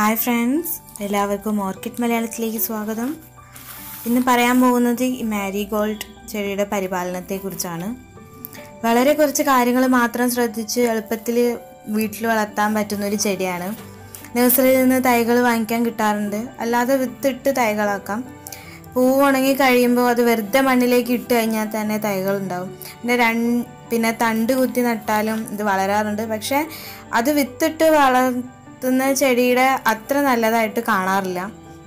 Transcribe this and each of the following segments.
hi friends എല്ലാവർക്കും orchid മലയാളത്തിലേക്ക് സ്വാഗതം ഇന്ന് പറയാൻ പോകുന്നത് ഈ മാരിഗോൾഡ് ചെടിയുടെ പരിപാലനത്തെക്കുറിച്ചാണ് വളരെ കുറച്ച് കാര്യങ്ങൾ മാത്രം ശ്രദ്ധിച്ച് എളുപ്പത്തിൽ വീട്ടിൽ വളർത്താൻ പറ്റുന്ന ഒരു ചെടിയാണ് നഴ്സറിയിൽ നിന്ന് തൈകൾ വാങ്ങിക്കാൻ കിട്ടാറുണ്ട് അല്ലാതെ വിത്തിട്ട് തൈകളാക്കാം പൂവ് ഉണങ്ങി കഴിയുമ്പോൾ അത് വെറുതെ മണ്ണിലേക്ക് ഇട്ട് കഴിഞ്ഞാൽ തന്നെ തൈകൾ ഉണ്ടാവും പിന്നെ രണ്ട് പിന്നെ തണ്ട് കുത്തി നട്ടാലും ഇത് വളരാറുണ്ട് പക്ഷേ അത് വിത്തിട്ട് വളർത്തുന്ന ചെടിയുടെ അത്ര നല്ലതായിട്ട് കാണാറില്ല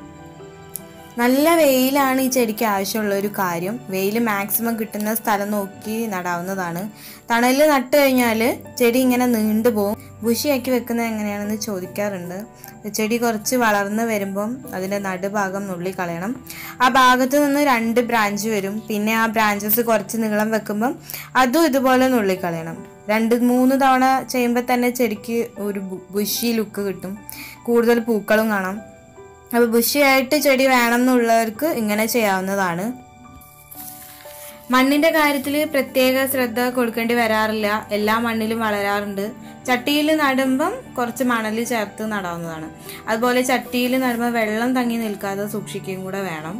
നല്ല വെയിലാണ് ഈ ചെടിക്ക് ആവശ്യമുള്ള ഒരു കാര്യം വെയിൽ മാക്സിമം കിട്ടുന്ന സ്ഥലം നോക്കി നടാവുന്നതാണ് തണലിൽ നട്ട് കഴിഞ്ഞാൽ ചെടി ഇങ്ങനെ നീണ്ടു പോകും ബുഷിയാക്കി വെക്കുന്നത് എങ്ങനെയാണെന്ന് ചോദിക്കാറുണ്ട് ചെടി കുറച്ച് വളർന്ന് വരുമ്പം അതിൻ്റെ നടുഭാഗം നുള്ളി കളയണം ആ ഭാഗത്ത് നിന്ന് രണ്ട് ബ്രാഞ്ച് വരും പിന്നെ ആ ബ്രാഞ്ചസ് കുറച്ച് നീളം വെക്കുമ്പം അതും ഇതുപോലെ നുള്ളിക്കളയണം രണ്ട് മൂന്ന് തവണ ചെയ്യുമ്പോൾ തന്നെ ചെടിക്ക് ഒരു ബുഷി ലുക്ക് കിട്ടും കൂടുതൽ പൂക്കളും കാണാം അപ്പോൾ ബുഷിയായിട്ട് ചെടി വേണം എന്നുള്ളവർക്ക് ഇങ്ങനെ ചെയ്യാവുന്നതാണ് മണ്ണിന്റെ കാര്യത്തിൽ പ്രത്യേക ശ്രദ്ധ കൊടുക്കേണ്ടി വരാറില്ല എല്ലാ മണ്ണിലും വളരാറുണ്ട് ചട്ടിയിൽ നടുമ്പം കുറച്ച് മണൽ ചേർത്ത് നടാവുന്നതാണ് അതുപോലെ ചട്ടിയിൽ നടുമ്പോൾ വെള്ളം തങ്ങി നിൽക്കാതെ സൂക്ഷിക്കുകയും കൂടെ വേണം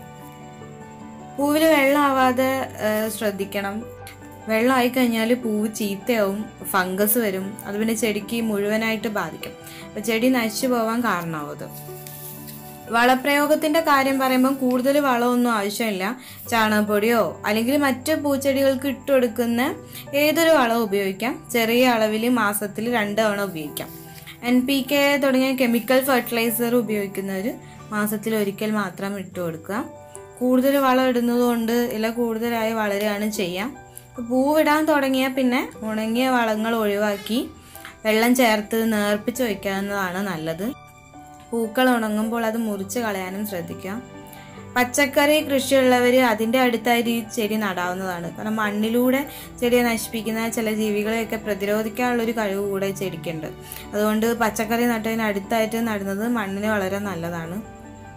പൂവിൽ വെള്ളം ആവാതെ ഏഹ്, ശ്രദ്ധിക്കണം വെള്ളം ആയി കഴിഞ്ഞാൽ പൂവ് ചീത്തയാവും ഫംഗസ് വരും അത് പിന്നെ ചെടിക്ക് മുഴുവനായിട്ട് ബാധിക്കും അപ്പോൾ ചെടി നശിച്ചു പോവാൻ കാരണമാവും അത് വളപ്രയോഗത്തിന്റെ കാര്യം പറയുമ്പോൾ കൂടുതൽ വളമൊന്നും ആവശ്യമില്ല ചാണകപ്പൊടിയോ അല്ലെങ്കിൽ മറ്റ് പൂച്ചെടികൾക്ക് ഇട്ട് കൊടുക്കുന്ന ഏതൊരു വളവും ഉപയോഗിക്കാം ചെറിയ അളവിൽ മാസത്തിൽ രണ്ട് തവണ ഉപയോഗിക്കാം എൻ പി കെ തുടങ്ങിയ കെമിക്കൽ ഫെർട്ടിലൈസർ ഉപയോഗിക്കുന്നവർ മാസത്തിൽ ഒരിക്കൽ മാത്രം ഇട്ട് കൊടുക്കുക കൂടുതൽ വളം ഇടുന്നത് കൊണ്ട് ഇല കൂടുതലായി വളരുകയാണ് ചെയ്യാം പൂവിടാൻ തുടങ്ങിയാൽ പിന്നെ ഉണങ്ങിയ വളങ്ങൾ ഒഴിവാക്കി വെള്ളം ചേർത്ത് നേർപ്പിച്ച് വയ്ക്കാവുന്നതാണ് നല്ലത് പൂക്കൾ ഉണങ്ങുമ്പോൾ അത് മുറിച്ച് കളയാനും ശ്രദ്ധിക്കുക പച്ചക്കറി കൃഷിയുള്ളവർ അതിൻ്റെ അടുത്തായിട്ട് ഈ ചെടി നടാവുന്നതാണ് കാരണം മണ്ണിലൂടെ ചെടിയെ നശിപ്പിക്കുന്ന ചില ജീവികളെയൊക്കെ പ്രതിരോധിക്കാനുള്ള ഒരു കഴിവ് കൂടെ ഈ ചെടിക്കുണ്ട് അതുകൊണ്ട് പച്ചക്കറി നട്ടതിന് അടുത്തായിട്ട് നടുന്നത് മണ്ണിന് വളരെ നല്ലതാണ്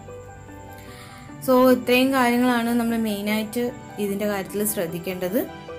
സോ ഇത്രയും കാര്യങ്ങളാണ് നമ്മൾ മെയിനായിട്ട് ഇതിൻ്റെ കാര്യത്തിൽ ശ്രദ്ധിക്കേണ്ടത്